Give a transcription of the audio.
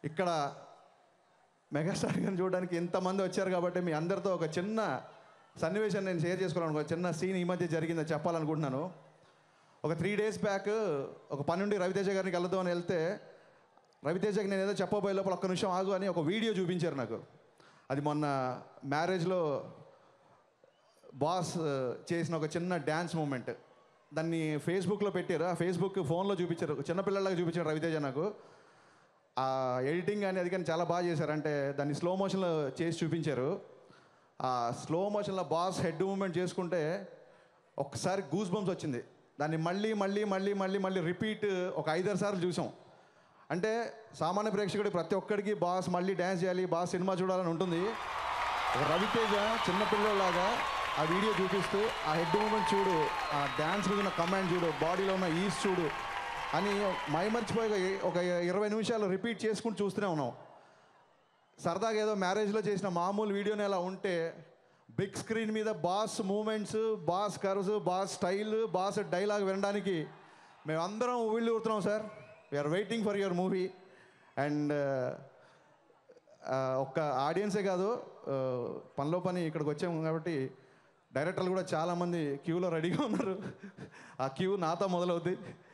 ఇక్కడ మెగాస్టార్ గారిని చూడడానికి ఎంతమంది వచ్చారు కాబట్టి మీ అందరితో ఒక చిన్న సన్నివేశం నేను షేర్ చేసుకోవాలను ఒక చిన్న సీన్ ఈ మధ్య జరిగిందని చెప్పాలనుకుంటున్నాను ఒక త్రీ డేస్ బ్యాక్ ఒక పని నుండి రవితేజ గారిని కలుద్దాం అని వెళ్తే రవితేజకి నేను ఏదో చెప్పబోయే లోపల ఒక్క నిమిషం ఆగు అని ఒక వీడియో చూపించారు నాకు అది మొన్న మ్యారేజ్లో బాస్ ఆ, చేసిన ఒక చిన్న డ్యాన్స్ మూమెంట్ దాన్ని ఫేస్బుక్లో పెట్టారు ఆ ఫేస్బుక్ ఫోన్లో చూపించారు చిన్నపిల్లలాగా చూపించారు రవితేజ నాకు ఆ ఎడిటింగ్ కానీ అది కానీ చాలా బాగా చేశారు అంటే దాన్ని స్లో మోషన్లో చేసి చూపించారు ఆ స్లో మోషన్లో బాస్ హెడ్ మూమెంట్ చేసుకుంటే ఒక్కసారి గూస్ బంప్స్ వచ్చింది దాన్ని మళ్ళీ మళ్ళీ మళ్ళీ మళ్ళీ మళ్ళీ రిపీట్ ఒక ఐదారు సార్లు చూసాం అంటే సామాన్య ప్రేక్షకుడి ప్రతి ఒక్కడికి బాస్ మళ్ళీ డ్యాన్స్ చేయాలి బాస్ సినిమా చూడాలని ఉంటుంది ఒక రవితేజ చిన్నపిల్లలాగా ఆ వీడియో చూపిస్తూ ఆ హెడ్ మూమెంట్ చూడు ఆ డ్యాన్స్ మీద ఉన్న కమాండ్ చూడు బాడీలో ఉన్న ఈస్ చూడు అని మైమర్చిపోయి ఒక ఇరవై నిమిషాలు రిపీట్ చేసుకుంటూ చూస్తూనే ఉన్నాం సరదాగా ఏదో మ్యారేజ్లో చేసిన మామూలు వీడియోని అలా ఉంటే బిగ్ స్క్రీన్ మీద boss moments boss curves boss style boss dialogue వినడానికి మేమందరం ఊళ్ళు ఊరుతున్నాం sir we're waiting for your movie and ఒక్క ఆడియన్సే కాదు ఆ, పనిలో పని ఇక్కడికి వచ్చాము కాబట్టి డైరెక్టర్లు కూడా చాలామంది క్యూలో రెడీగా ఉన్నారు ఆ క్యూ నాతో మొదలవుద్ది